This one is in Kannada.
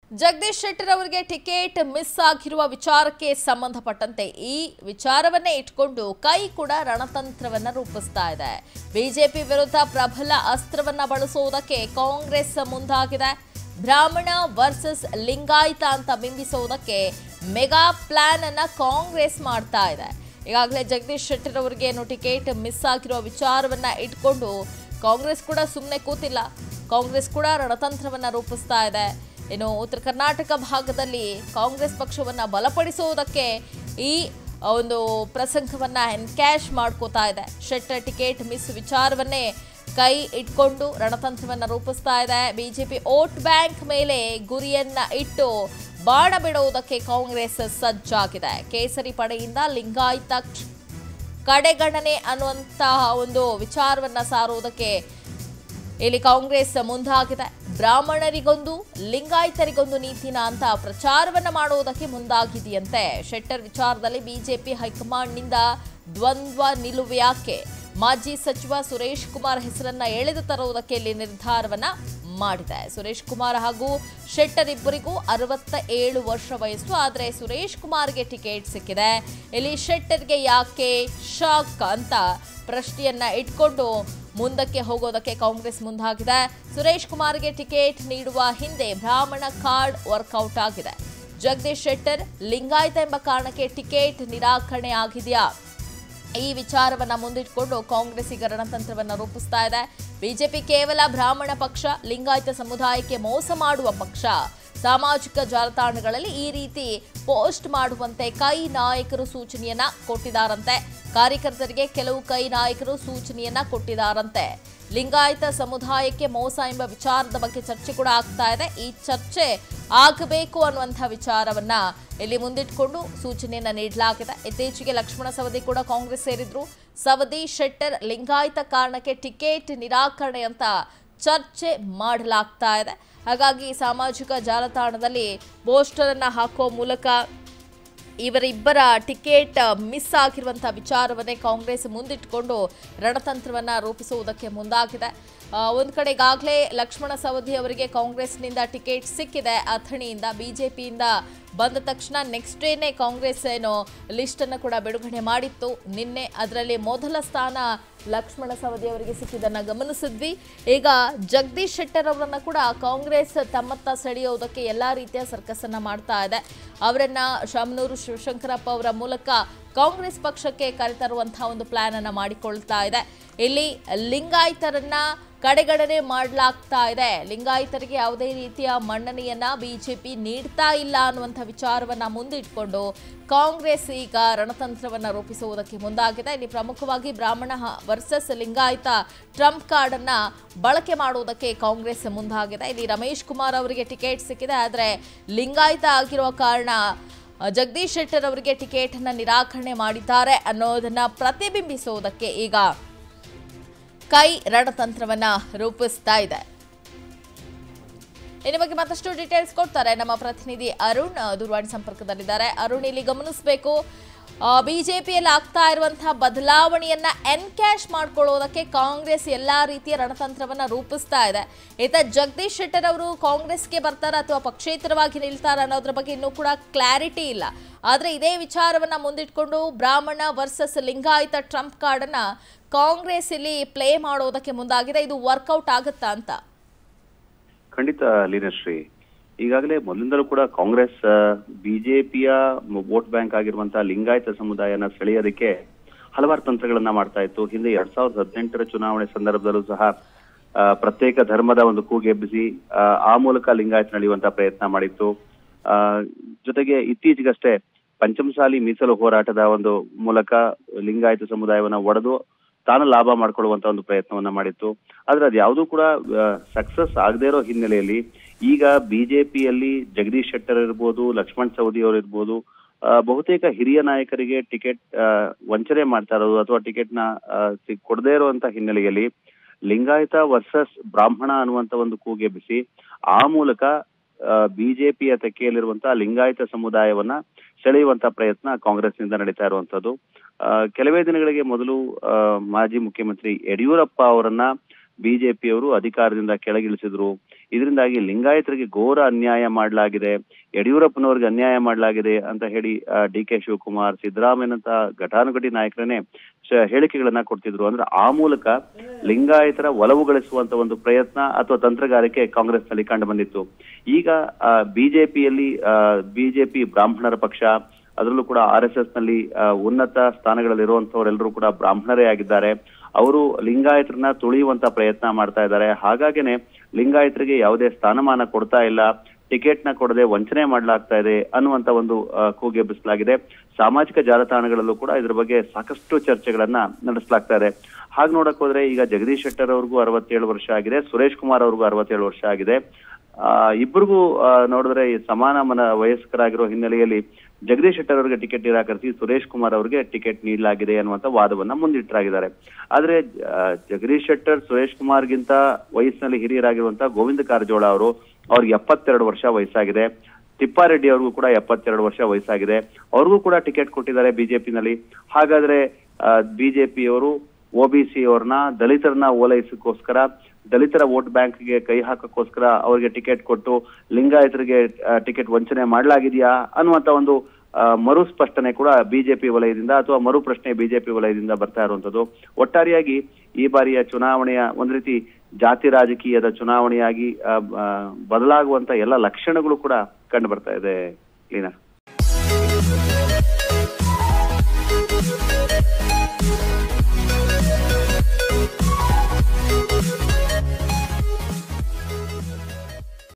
ಜಗದೀಶ್ ಶೆಟ್ಟರ್ ಅವರಿಗೆ ಟಿಕೆಟ್ ಮಿಸ್ ಆಗಿರುವ ವಿಚಾರಕ್ಕೆ ಸಂಬಂಧಪಟ್ಟಂತೆ ಈ ವಿಚಾರವನ್ನೇ ಇಟ್ಕೊಂಡು ಕೈ ಕೂಡ ರಣತಂತ್ರವನ್ನ ರೂಪಿಸ್ತಾ ಇದೆ ಬಿಜೆಪಿ ವಿರುದ್ಧ ಪ್ರಬಲ ಅಸ್ತ್ರವನ್ನ ಬಳಸುವುದಕ್ಕೆ ಕಾಂಗ್ರೆಸ್ ಮುಂದಾಗಿದೆ ಬ್ರಾಹ್ಮಣ ವರ್ಸಸ್ ಲಿಂಗಾಯತ ಅಂತ ಬಿಂಬಿಸುವುದಕ್ಕೆ ಮೆಗಾ ಪ್ಲಾನ್ ಅನ್ನ ಕಾಂಗ್ರೆಸ್ ಮಾಡ್ತಾ ಇದೆ ಈಗಾಗಲೇ ಜಗದೀಶ್ ಶೆಟ್ಟರ್ ಅವರಿಗೆ ಏನು ಟಿಕೆಟ್ ಮಿಸ್ ಆಗಿರೋ ವಿಚಾರವನ್ನ ಇಟ್ಕೊಂಡು ಕಾಂಗ್ರೆಸ್ ಕೂಡ ಸುಮ್ಮನೆ ಕೂತಿಲ್ಲ ಕಾಂಗ್ರೆಸ್ ಕೂಡ ರಣತಂತ್ರವನ್ನ ರೂಪಿಸ್ತಾ ಇದೆ ಇನ್ನು ಉತ್ತರ ಕರ್ನಾಟಕ ಭಾಗದಲ್ಲಿ ಕಾಂಗ್ರೆಸ್ ಪಕ್ಷವನ್ನ ಬಲಪಡಿಸುವುದಕ್ಕೆ ಈ ಒಂದು ಪ್ರಸಂಗವನ್ನ ಎನ್ಕ್ಯಾಶ್ ಮಾಡ್ಕೋತಾ ಇದೆ ಶೆಟ್ಟರ್ ಟಿಕೆಟ್ ಮಿಸ್ ವಿಚಾರವನ್ನೇ ಕೈ ಇಟ್ಕೊಂಡು ರಣತಂತ್ರವನ್ನ ರೂಪಿಸ್ತಾ ಇದೆ ಬಿಜೆಪಿ ವೋಟ್ ಬ್ಯಾಂಕ್ ಮೇಲೆ ಗುರಿಯನ್ನ ಇಟ್ಟು ಬಾಣ ಬಿಡುವುದಕ್ಕೆ ಕಾಂಗ್ರೆಸ್ ಸಜ್ಜಾಗಿದೆ ಕೇಸರಿ ಪಡೆಯಿಂದ ಲಿಂಗಾಯತ ಕ್ಷ- ಕಡೆಗಣನೆ ಅನ್ನುವಂತಹ ಒಂದು ವಿಚಾರವನ್ನ ಸಾರುವುದಕ್ಕೆ ಇಲ್ಲಿ ಕಾಂಗ್ರೆಸ್ ಮುಂದಾಗಿದೆ ಬ್ರಾಹ್ಮಣರಿಗೊಂದು ಲಿಂಗಾಯತರಿಗೊಂದು ನೀತಿನ ಅಂತ ಪ್ರಚಾರವನ್ನ ಮಾಡುವುದಕ್ಕೆ ಮುಂದಾಗಿದೆಯಂತೆ ಶೆಟ್ಟರ್ ವಿಚಾರದಲ್ಲಿ ಬಿಜೆಪಿ ಹೈಕಮಾಂಡ್ನಿಂದ ದ್ವಂದ್ವ ನಿಲುವು ಯಾಕೆ ಮಾಜಿ ಸಚಿವ ಸುರೇಶ್ ಕುಮಾರ್ ಹೆಸರನ್ನ ಎಳೆದು ತರುವುದಕ್ಕೆ ಇಲ್ಲಿ ನಿರ್ಧಾರವನ್ನ ಮಾಡಿದೆ ಸುರೇಶ್ ಕುಮಾರ್ ಹಾಗೂ ಶೆಟ್ಟರ್ ಇಬ್ಬರಿಗೂ ಅರವತ್ತ ಏಳು ವರ್ಷ ವಯಸ್ಸು ಆದರೆ ಸುರೇಶ್ ಕುಮಾರ್ಗೆ ಟಿಕೆಟ್ ಸಿಕ್ಕಿದೆ ಇಲ್ಲಿ ಶೆಟ್ಟರ್ಗೆ ಯಾಕೆ ಶಾಕ್ ಅಂತ ಪ್ರಶ್ನೆಯನ್ನ ಇಟ್ಕೊಂಡು ಮುಂದಕ್ಕೆ ಹೋಗೋದಕ್ಕೆ ಕಾಂಗ್ರೆಸ್ ಮುಂದಾಗಿದೆ ಸುರೇಶ್ ಕುಮಾರ್ಗೆ ಟಿಕೆಟ್ ನೀಡುವ ಹಿಂದೆ ಬ್ರಾಹ್ಮಣ ಕಾರ್ಡ್ ವರ್ಕೌಟ್ ಆಗಿದೆ ಜಗದೀಶ್ ಶೆಟ್ಟರ್ ಲಿಂಗಾಯತ ಎಂಬ ಕಾರಣಕ್ಕೆ ಟಿಕೆಟ್ ನಿರಾಕರಣೆ ಆಗಿದೆಯಾ ಈ ವಿಚಾರವನ್ನ ಮುಂದಿಟ್ಕೊಂಡು ಕಾಂಗ್ರೆಸ್ ಈಗ ರಣತಂತ್ರವನ್ನ ರೂಪಿಸ್ತಾ ಇದೆ ಬಿಜೆಪಿ ಕೇವಲ ಬ್ರಾಹ್ಮಣ ಪಕ್ಷ ಲಿಂಗಾಯತ ಸಮುದಾಯಕ್ಕೆ ಮೋಸ ಮಾಡುವ ಪಕ್ಷ ಸಾಮಾಜಿಕ ಜಾಲತಾಣಗಳಲ್ಲಿ ಈ ರೀತಿ ಪೋಸ್ಟ್ ಮಾಡುವಂತೆ ಕೈ ನಾಯಕರು ಸೂಚನೆಯನ್ನ ಕೊಟ್ಟಿದ್ದಾರಂತೆ ಕಾರ್ಯಕರ್ತರಿಗೆ ಕೆಲವು ಕೈ ನಾಯಕರು ಸೂಚನೆಯನ್ನ ಕೊಟ್ಟಿದ್ದಾರಂತೆ ಲಿಂಗಾಯತ ಸಮುದಾಯಕ್ಕೆ ಮೋಸ ಎಂಬ ವಿಚಾರದ ಬಗ್ಗೆ ಚರ್ಚೆ ಕೂಡ ಆಗ್ತಾ ಇದೆ ಈ ಚರ್ಚೆ ಆಗಬೇಕು ಅನ್ನುವಂಥ ವಿಚಾರವನ್ನ ಇಲ್ಲಿ ಮುಂದಿಟ್ಕೊಂಡು ಸೂಚನೆಯನ್ನ ನೀಡಲಾಗಿದೆ ಇತ್ತೀಚೆಗೆ ಲಕ್ಷ್ಮಣ ಸವದಿ ಕೂಡ ಕಾಂಗ್ರೆಸ್ ಸೇರಿದ್ರು ಸವದಿ ಶೆಟ್ಟರ್ ಲಿಂಗಾಯತ ಕಾರಣಕ್ಕೆ ಟಿಕೆಟ್ ನಿರಾಕರಣೆ ಅಂತ ಚರ್ಚೆ ಮಾಡಲಾಗ್ತಾ ಇದೆ ಹಾಗಾಗಿ ಸಾಮಾಜಿಕ ಜಾಲತಾಣದಲ್ಲಿ ಪೋಸ್ಟರ್ ಅನ್ನ ಹಾಕುವ ಮೂಲಕ ಇವರಿಬ್ಬರ ಟಿಕೆಟ್ ಮಿಸ್ ಆಗಿರುವಂಥ ವಿಚಾರವನ್ನೇ ಕಾಂಗ್ರೆಸ್ ಮುಂದಿಟ್ಟುಕೊಂಡು ರಣತಂತ್ರವನ್ನ ರೂಪಿಸುವುದಕ್ಕೆ ಮುಂದಾಗಿದೆ ಆ, ಒಂದ್ ಕಡೆ ಈಗಾಗಲೇ ಲಕ್ಷ್ಮಣ ಸವದಿ ಅವರಿಗೆ ಕಾಂಗ್ರೆಸ್ನಿಂದ ಟಿಕೆಟ್ ಸಿಕ್ಕಿದೆ ಅಥಣಿಯಿಂದ ಬಿಜೆಪಿಯಿಂದ ಬಂದ ತಕ್ಷಣ ನೆಕ್ಸ್ಟ್ ಡೇನೆ ಕಾಂಗ್ರೆಸ್ ಏನು ಲಿಸ್ಟ್ ಅನ್ನು ಕೂಡ ಬಿಡುಗಡೆ ಮಾಡಿತ್ತು ನಿನ್ನೆ ಅದರಲ್ಲಿ ಮೊದಲ ಸ್ಥಾನ ಲಕ್ಷ್ಮಣ ಸವದಿ ಅವರಿಗೆ ಸಿಕ್ಕಿದ್ದನ್ನ ಗಮನಿಸಿದ್ವಿ ಈಗ ಜಗದೀಶ್ ಶೆಟ್ಟರ್ ಅವರನ್ನ ಕೂಡ ಕಾಂಗ್ರೆಸ್ ತಮ್ಮತ್ತ ಸೆಳೆಯುವುದಕ್ಕೆ ಎಲ್ಲಾ ರೀತಿಯ ಸರ್ಕಸ್ ಅನ್ನ ಮಾಡ್ತಾ ಇದೆ ಅವರನ್ನ ಶಾಮನೂರು ಶಿವಶಂಕರಪ್ಪ ಅವರ ಮೂಲಕ ಕಾಂಗ್ರೆಸ್ ಪಕ್ಷಕ್ಕೆ ಕರೆತರುವಂತಹ ಒಂದು ಪ್ಲಾನ್ ಅನ್ನ ಮಾಡಿಕೊಳ್ತಾ ಇದೆ ಇಲ್ಲಿ ಲಿಂಗಾಯತರನ್ನ ಕಡೆಗಣನೆ ಮಾಡಲಾಗ್ತಾ ಇದೆ ಲಿಂಗಾಯತರಿಗೆ ಯಾವುದೇ ರೀತಿಯ ಮನ್ನಣೆಯನ್ನ ಬಿಜೆಪಿ ನೀಡ್ತಾ ಇಲ್ಲ ಅನ್ನುವಂಥ ವಿಚಾರವನ್ನ ಮುಂದಿಟ್ಕೊಂಡು ಕಾಂಗ್ರೆಸ್ ಈಗ ರಣತಂತ್ರವನ್ನ ರೂಪಿಸುವುದಕ್ಕೆ ಮುಂದಾಗಿದೆ ಇಲ್ಲಿ ಪ್ರಮುಖವಾಗಿ ಬ್ರಾಹ್ಮಣ ವರ್ಸಸ್ ಲಿಂಗಾಯತ ಟ್ರಂಪ್ ಕಾರ್ಡ್ ಅನ್ನ ಬಳಕೆ ಮಾಡುವುದಕ್ಕೆ ಕಾಂಗ್ರೆಸ್ ಮುಂದಾಗಿದೆ ಇಲ್ಲಿ ರಮೇಶ್ ಕುಮಾರ್ ಅವರಿಗೆ ಟಿಕೆಟ್ ಸಿಕ್ಕಿದೆ ಆದರೆ ಲಿಂಗಾಯತ ಆಗಿರುವ ಕಾರಣ ಜಗದೀಶ್ ಶೆಟ್ಟರ್ ಅವರಿಗೆ ಟಿಕೆಟ್ ಅನ್ನ ನಿರಾಕರಣೆ ಮಾಡಿದ್ದಾರೆ ಅನ್ನೋದನ್ನ ಪ್ರತಿಬಿಂಬಿಸುವುದಕ್ಕೆ ಈಗ ಕೈ ರಣತಂತ್ರವನ್ನ ರೂಪಿಸ್ತಾ ಇದೆ ಇನ್ನು ಬಗ್ಗೆ ಮತ್ತಷ್ಟು ಡೀಟೇಲ್ಸ್ ಕೊಡ್ತಾರೆ ನಮ್ಮ ಪ್ರತಿನಿಧಿ ಅರುಣ್ ಆ, ದೂರವಾಣಿ ಸಂಪರ್ಕದಲ್ಲಿದ್ದಾರೆ ಅರುಣ್ ಇಲ್ಲಿ ಗಮನಿಸಬೇಕು ಬಿಜೆಪಿಯಲ್ಲಿ ಆಗ್ತಾ ಇರುವಂತಹ ಬದಲಾವಣೆಯನ್ನ ಎನ್ಕ್ಯಾಶ್ ಮಾಡ್ಕೊಳ್ಳೋದಕ್ಕೆ ಕಾಂಗ್ರೆಸ್ ಎಲ್ಲಾ ರೀತಿಯ ರಣತಂತ್ರವನ್ನ ರೂಪಿಸ್ತಾ ಇದೆ ಈತ ಜಗದೀಶ್ ಶೆಟ್ಟರ್ ಅವರು ಕಾಂಗ್ರೆಸ್ಗೆ ಬರ್ತಾರ ಅಥವಾ ಪಕ್ಷೇತರವಾಗಿ ನಿಲ್ತಾರ ಅನ್ನೋದ್ರ ಬಗ್ಗೆ ಇನ್ನೂ ಕೂಡ ಕ್ಲಾರಿಟಿ ಇಲ್ಲ ಆದ್ರೆ ಇದೇ ವಿಚಾರವನ್ನ ಮುಂದಿಟ್ಕೊಂಡು ಬ್ರಾಹ್ಮಣ ವರ್ಸಸ್ ಲಿಂಗಾಯತ ಟ್ರಂಪ್ ಕಾರ್ಡ್ ಅನ್ನ ಕಾಂಗ್ರೆಸ್ ಇಲ್ಲಿ ಪ್ಲೇ ಮಾಡೋದಕ್ಕೆ ಮುಂದಾಗಿದೆ ಇದು ವರ್ಕೌಟ್ ಆಗುತ್ತಾ ಅಂತ ಖಂಡಿತ ಲೀನಶ್ರೀ ಈಗಾಗಲೇ ಮೊದಲಿಂದಲೂ ಕೂಡ ಕಾಂಗ್ರೆಸ್ ಬಿಜೆಪಿಯ ವೋಟ್ ಬ್ಯಾಂಕ್ ಆಗಿರುವಂತಹ ಲಿಂಗಾಯತ ಸಮುದಾಯನ ಸೆಳೆಯೋದಕ್ಕೆ ಹಲವಾರು ತಂತ್ರಗಳನ್ನ ಮಾಡ್ತಾ ಇತ್ತು ಹಿಂದೆ ಎರಡ್ ಸಾವಿರದ ಹದಿನೆಂಟರ ಚುನಾವಣೆ ಸಂದರ್ಭದಲ್ಲೂ ಸಹ ಆ, ಪ್ರತ್ಯೇಕ ಧರ್ಮದ ಒಂದು ಕೂಗೆಬ್ಬಿಸಿ ಆ, ಆ ಮೂಲಕ ಲಿಂಗಾಯತ ನಡೆಯುವಂತಹ ಪ್ರಯತ್ನ ಮಾಡಿತ್ತು ಆ, ಜೊತೆಗೆ ಇತ್ತೀಚೆಗಷ್ಟೇ ಪಂಚಮಸಾಲಿ ಮೀಸಲು ಹೋರಾಟದ ಒಂದು ಮೂಲಕ ಲಿಂಗಾಯತ ಸಮುದಾಯವನ್ನ ಒಡೆದು ತಾನು ಲಾಭ ಮಾಡ್ಕೊಳ್ಳುವಂತ ಒಂದು ಪ್ರಯತ್ನವನ್ನ ಮಾಡಿತ್ತು ಆದ್ರೆ ಅದು ಯಾವುದೂ ಕೂಡ ಸಕ್ಸಸ್ ಆಗದೇ ಇರೋ ಹಿನ್ನೆಲೆಯಲ್ಲಿ ಈಗ ಬಿಜೆಪಿಯಲ್ಲಿ ಜಗದೀಶ್ ಶೆಟ್ಟರ್ ಇರ್ಬೋದು ಲಕ್ಷ್ಮಣ್ ಸವದಿ ಅವರು ಇರ್ಬೋದು ಆ, ಬಹುತೇಕ ಹಿರಿಯ ನಾಯಕರಿಗೆ ಟಿಕೆಟ್ ವಂಚನೆ ಮಾಡ್ತಾ ಇರೋದು ಅಥವಾ ಟಿಕೆಟ್ ನ ಆ, ಸಿ- ಕೊಡದೇ ಇರುವಂತ ಹಿನ್ನೆಲೆಯಲ್ಲಿ ಲಿಂಗಾಯತ ವರ್ಸಸ್ ಬ್ರಾಹ್ಮಣ ಅನ್ನುವಂತ ಒಂದು ಕೂಗೆಬ್ಬಿಸಿ ಆ ಮೂಲಕ ಬಿಜೆಪಿಯ ತೆಕ್ಕೆಯಲ್ಲಿರುವಂತಹ ಲಿಂಗಾಯತ ಸಮುದಾಯವನ್ನ ಸೆಳೆಯುವಂತ ಪ್ರಯತ್ನ ಕಾಂಗ್ರೆಸ್ನಿಂದ ನಡೀತಾ ಇರುವಂತದ್ದು ಆ, ಕೆಲವೇ ದಿನಗಳಿಗೆ ಮೊದಲು ಆ, ಮಾಜಿ ಮುಖ್ಯಮಂತ್ರಿ ಯಡಿಯೂರಪ್ಪ ಅವರನ್ನ ಬಿಜೆಪಿಯವರು ಅಧಿಕಾರದಿಂದ ಕೆಳಗಿಳಿಸಿದ್ರು ಇದರಿಂದಾಗಿ ಲಿಂಗಾಯತರಿಗೆ ಘೋರ ಅನ್ಯಾಯ ಮಾಡಲಾಗಿದೆ ಯಡಿಯೂರಪ್ಪನವ್ರಿಗೆ ಅನ್ಯಾಯ ಮಾಡಲಾಗಿದೆ ಅಂತ ಹೇಳಿ ಡಿ ಕೆ ಶಿವಕುಮಾರ್ ಸಿದ್ದರಾಮಯ್ಯನಂತ ಘಟಾನುಘಟಿ ನಾಯಕರನ್ನೇ ಶ- ಹೇಳಿಕೆಗಳನ್ನ ಕೊಡ್ತಿದ್ರು ಅಂದ್ರೆ ಆ ಮೂಲಕ ಲಿಂಗಾಯತರ ಒಲವು ಗಳಿಸುವಂತ ಒಂದು ಪ್ರಯತ್ನ ಅಥವಾ ತಂತ್ರಗಾರಿಕೆ ಕಾಂಗ್ರೆಸ್ ನಲ್ಲಿ ಕಂಡು ಬಂದಿತ್ತು ಈಗ ಬಿಜೆಪಿಯಲ್ಲಿ ಬಿಜೆಪಿ ಬ್ರಾಹ್ಮಣರ ಪಕ್ಷ ಅದರಲ್ಲೂ ಕೂಡ ಆರ್ ಎಸ್ ಎಸ್ ನಲ್ಲಿ ಆ, ಉನ್ನತ ಸ್ಥಾನಗಳಲ್ಲಿರುವಂತವರೆಲ್ಲರೂ ಕೂಡ ಬ್ರಾಹ್ಮಣರೇ ಆಗಿದ್ದಾರೆ ಅವರು ಲಿಂಗಾಯತರನ್ನ ತುಳಿಯುವಂತ ಪ್ರಯತ್ನ ಮಾಡ್ತಾ ಇದ್ದಾರೆ ಹಾಗಾಗಿನೇ ಲಿಂಗಾಯತರಿಗೆ ಯಾವುದೇ ಸ್ಥಾನಮಾನ ಕೊಡ್ತಾ ಇಲ್ಲ ಟಿಕೆಟ್ ನ ಕೊಡದೆ ವಂಚನೆ ಮಾಡಲಾಗ್ತಾ ಇದೆ ಅನ್ನುವಂತ ಒಂದು ಆ, ಕೂಗೆಬ್ಬಿಸಲಾಗಿದೆ ಸಾಮಾಜಿಕ ಜಾಲತಾಣಗಳಲ್ಲೂ ಕೂಡ ಇದ್ರ ಬಗ್ಗೆ ಸಾಕಷ್ಟು ಚರ್ಚೆಗಳನ್ನ ನಡೆಸಲಾಗ್ತಾ ಇದೆ ಹಾಗೆ ನೋಡಕ್ ಹೋದ್ರೆ ಈಗ ಜಗದೀಶ್ ಶೆಟ್ಟರ್ ಅವ್ರಿಗೂ ಅರವತ್ತೇಳು ವರ್ಷ ಆಗಿದೆ ಸುರೇಶ್ ಕುಮಾರ್ ಅವ್ರಿಗೂ ಅರವತ್ತೇಳು ವರ್ಷ ಆಗಿದೆ ಆ ಇಬ್ಬರಿಗೂ ಆ, ನೋಡಿದ್ರೆ ಈ ಸಮಾನ ಮನ ವಯಸ್ಕರಾಗಿರೋ ಹಿನ್ನೆಲೆಯಲ್ಲಿ ಜಗದೀಶ್ ಶೆಟ್ಟರ್ ಅವರಿಗೆ ಟಿಕೆಟ್ ನಿರಾಕರಿಸಿ ಸುರೇಶ್ ಕುಮಾರ್ ಅವರಿಗೆ ಟಿಕೆಟ್ ನೀಡಲಾಗಿದೆ ಅನ್ನುವಂತ ವಾದವನ್ನ ಮುಂದಿಟ್ಟರಾಗಿದ್ದಾರೆ ಆದ್ರೆ ಆ, ಜಗದೀಶ್ ಶೆಟ್ಟರ್ ಸುರೇಶ್ ಕುಮಾರ್ಗಿಂತ ವಯಸ್ಸಿನಲ್ಲಿ ಹಿರಿಯರಾಗಿರುವಂತ ಗೋವಿಂದ ಕಾರಜೋಳ ಅವರು ಅವ್ರಿಗೆ ಎಪ್ಪತ್ತೆರಡು ವರ್ಷ ವಯಸ್ಸಾಗಿದೆ ತಿಪ್ಪಾರೆಡ್ಡಿ ಅವ್ರಿಗೂ ಕೂಡ ಎಪ್ಪತ್ತೆರಡು ವರ್ಷ ವಯಸ್ಸಾಗಿದೆ ಅವ್ರಿಗೂ ಕೂಡ ಟಿಕೆಟ್ ಕೊಟ್ಟಿದ್ದಾರೆ ಬಿಜೆಪಿನಲ್ಲಿ ಹಾಗಾದ್ರೆ ಬಿಜೆಪಿಯವರು ಒಬಿಸಿ ಅವ್ರನ್ನ ದಲಿತರನ್ನ ಓಲೈಸಕ್ಕೋಸ್ಕರ ದಲಿತರ ವೋಟ್ ಬ್ಯಾಂಕ್ಗೆ ಕೈ ಹಾಕಕ್ಕೋಸ್ಕರ ಅವರಿಗೆ ಟಿಕೆಟ್ ಕೊಟ್ಟು ಲಿಂಗಾಯತರಿಗೆ ಟಿಕೆಟ್ ವಂಚನೆ ಮಾಡಲಾಗಿದೆಯಾ ಅನ್ನುವಂತ ಒಂದು ಆ, ಮರು ಸ್ಪಷ್ಟನೆ ಕೂಡ ಬಿಜೆಪಿ ವಲಯದಿಂದ ಅಥವಾ ಮರು ಪ್ರಶ್ನೆ ಬಿಜೆಪಿ ವಲಯದಿಂದ ಬರ್ತಾ ಇರುವಂತದ್ದು ಒಟ್ಟಾರೆಯಾಗಿ ಈ ಬಾರಿಯ ಚುನಾವಣೆಯ ಒಂದ್ ರೀತಿ ಜಾತಿ ರಾಜಕೀಯದ ಚುನಾವಣೆಯಾಗಿ ಆ, ಆ, ಬದಲಾಗುವಂತ ಎಲ್ಲ ಲಕ್ಷಣಗಳು ಕೂಡ ಕಂಡು ಬರ್ತಾ ಇದೆ ಲೀನಾ